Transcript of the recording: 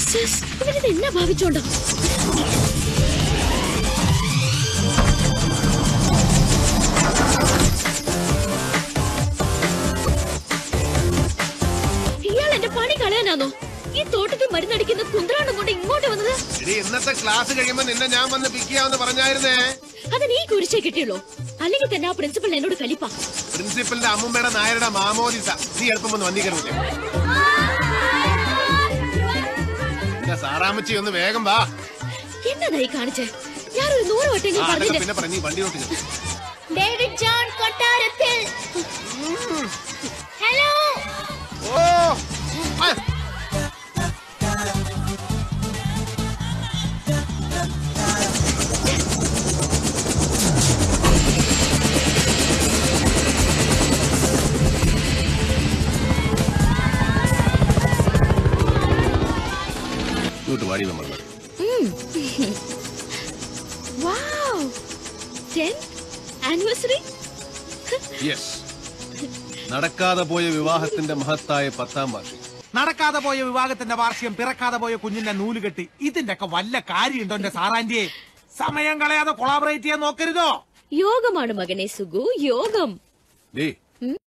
Jesus ഇവരിത് എന്നാ ഭാവിച്ചോണ്ടോ ഇയാൾ എന്റെ പണി കളയാനാണോ ഈ തോട്ടത്തിൽ മരുന്നടിക്കുന്ന കുന്ത്രാണ്ടം കൊണ്ട് ഇങ്ങോട്ട് വന്നത് എടി ഇന്നത്തെ ക്ലാസ് കഴിയുമ്പോ നിന്നെ ഞാൻ വന്ന് പിക്ക് ചെയ്യാമെന്ന് പറഞ്ഞായിരുന്നേ അത് നീ കുരിശേ കിട്ടിയുള്ളൂ അല്ലെങ്കിൽ തന്നെ ആ പ്രിൻസിപ്പൽ എന്നോട് കലിപ്പാ പ്രിൻസിപ്പലിന്റെ അമ്മുമ്മയുടെ നായരുടെ മാമോദിസ നീ എളുപ്പം വന്ന് വന്നിക്കരുന്നില്ലേ എന്റെ സാറാമ്മച്ചി ഒന്ന് വേഗം വാ എന്നതായി കാണിച്ചേ ഞാനൊരു നൂറ് ആ, വട്ടെങ്കിലും അതൊക്കെ പറഞ്ഞില്ല പിന്നെ പറഞ്ഞു വണ്ടിയോട്ട് ചെല്ല്. ഡേവിഡ് ജോൺ കൊട്ടാരത്തിൽ ഹലോ ഓ ആ, ഇങ്ങോട്ട് വാടി നമ്മൾ വാവ് ടെൻ ആനിവേഴ്സറി യെസ് നടക്കാതെ പോയ വിവാഹത്തിന്റെ മഹത്തായ പത്താം വാർഷികം നടക്കാതെ പോയ വിവാഹത്തിന്റെ വാർഷികം പിറക്കാതെ പോയ കുഞ്ഞിന്റെ നൂലുകെട്ടി ഇതിന്റെ ഒക്കെ വല്ല കാര്യമുണ്ടോ എന്റെ സാറാന്റിയെ സമയം കളയാതെ കൊളാബറേറ്റ് ചെയ്യാൻ നോക്കരുതോ യോഗമാണ് മകനെ സുഗു യോഗം ഡേ